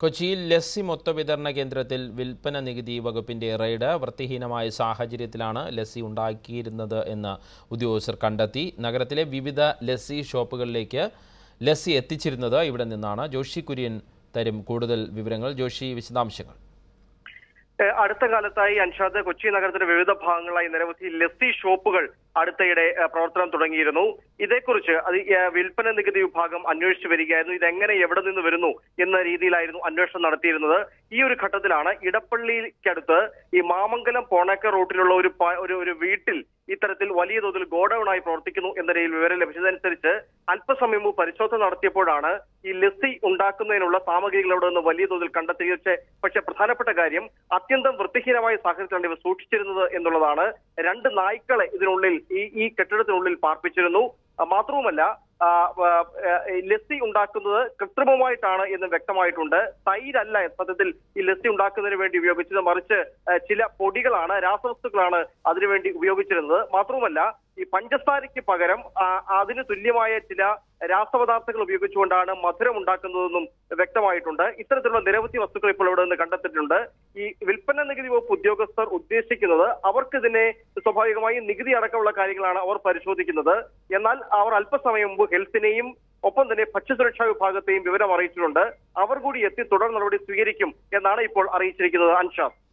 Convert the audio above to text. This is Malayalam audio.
കൊച്ചിയിൽ ലസ്സി മൊത്തവിതരണ കേന്ദ്രത്തിൽ വിൽപ്പന നികുതി വകുപ്പിന്റെ റെയ്ഡ് വൃത്തിഹീനമായ സാഹചര്യത്തിലാണ് ലസ്സി ഉണ്ടാക്കിയിരുന്നത് എന്ന് ഉദ്യോഗസ്ഥർ കണ്ടെത്തി നഗരത്തിലെ വിവിധ ലസ്സി ഷോപ്പുകളിലേക്ക് ലസ്സി എത്തിച്ചിരുന്നത് ഇവിടെ നിന്നാണ് ജോഷി കുര്യൻ തരും കൂടുതൽ വിവരങ്ങൾ ജോഷി വിശദാംശങ്ങൾ ഏഹ് അടുത്ത കാലത്തായി അൻഷാദ് കൊച്ചി നഗരത്തിന്റെ വിവിധ ഭാഗങ്ങളായി നിരവധി ലസ്സി ഷോപ്പുകൾ അടുത്തയിടെ ഏഹ് പ്രവർത്തനം തുടങ്ങിയിരുന്നു ഇതേക്കുറിച്ച് അത് ഏഹ് വിൽപ്പന നികുതി വിഭാഗം അന്വേഷിച്ചു വരികയായിരുന്നു ഇതെങ്ങനെ എവിടെ നിന്ന് വരുന്നു എന്ന രീതിയിലായിരുന്നു അന്വേഷണം നടത്തിയിരുന്നത് ഈ ഒരു ഘട്ടത്തിലാണ് ഇടപ്പള്ളിക്കടുത്ത് ഈ മാമംഗലം പോണക്ക റൂട്ടിലുള്ള ഒരു പ- ഒരു ഒരു വീട്ടിൽ ഇത്തരത്തിൽ വലിയ തോതിൽ ഗോഡൌൺ ആയി പ്രവർത്തിക്കുന്നു എന്ന രീതിയിൽ വിവരം ലഭിച്ചതനുസരിച്ച് അല്പസമയം മുമ്പ് പരിശോധന നടത്തിയപ്പോഴാണ് ഈ ലസ്സി ഉണ്ടാക്കുന്നതിനുള്ള സാമഗ്രികൾ അവിടെ നിന്ന് വലിയ തോതിൽ കണ്ടെത്തി പക്ഷേ പക്ഷേ പ്രധാനപ്പെട്ട കാര്യം അത്യന്തം വൃത്തിഹീനമായ സാഹചര്യത്തിലാണ് ഇവ സൂക്ഷിച്ചിരുന്നത് എന്നുള്ളതാണ് രണ്ട് നായ്ക്കളെ ഇതിനുള്ളിൽ ഈ ഈ കെട്ടിടത്തിനുള്ളിൽ പാർപ്പിച്ചിരുന്നു ആ, മാത്രവുമല്ല ആ, ആ, ആ, ലസ്സി ഉണ്ടാക്കുന്നത് കൃത്രിമമായിട്ടാണ് എന്ന് വ്യക്തമായിട്ടുണ്ട് തൈരല്ല സത്യത്തിൽ ഈ ലസ്സി ഉണ്ടാക്കുന്നതിന് വേണ്ടി ഉപയോഗിച്ചത് മറിച്ച് ആ, ചില പൊടികളാണ് രാസവസ്തുക്കളാണ് അതിനുവേണ്ടി ഉപയോഗിച്ചിരുന്നത് മാത്രവുമല്ല ഈ പഞ്ചസാരയ്ക്ക് പകരം ആ, അതിന് തുല്യമായ ചില രാസപദാർത്ഥങ്ങൾ ഉപയോഗിച്ചുകൊണ്ടാണ് മധുരം ഉണ്ടാക്കുന്നതെന്നും വ്യക്തമായിട്ടുണ്ട് ഇത്തരത്തിലുള്ള നിരവധി വസ്തുക്കൾ ഇപ്പോൾ ഇവിടെ നിന്ന് കണ്ടെത്തിയിട്ടുണ്ട് ഈ വിൽപ്പന നികുതി വകുപ്പ് ഉദ്യോഗസ്ഥർ ഉദ്ദേശിക്കുന്നത് അവർക്കിതിനെ സ്വാഭാവികമായും നികുതി അടക്കമുള്ള കാര്യങ്ങളാണ് അവർ പരിശോധിക്കുന്നത് എന്നാൽ അവർ അല്പസമയം മുമ്പ് ഹെൽത്തിനെയും ഒപ്പം തന്നെ ഭക്ഷ്യസുരക്ഷാ വിഭാഗത്തെയും വിവരം അറിയിച്ചിട്ടുണ്ട് അവർ കൂടി എത്തി തുടർ നടപടി സ്വീകരിക്കും എന്നാണ് ഇപ്പോൾ അറിയിച്ചിരിക്കുന്നത് അൻഷാദ്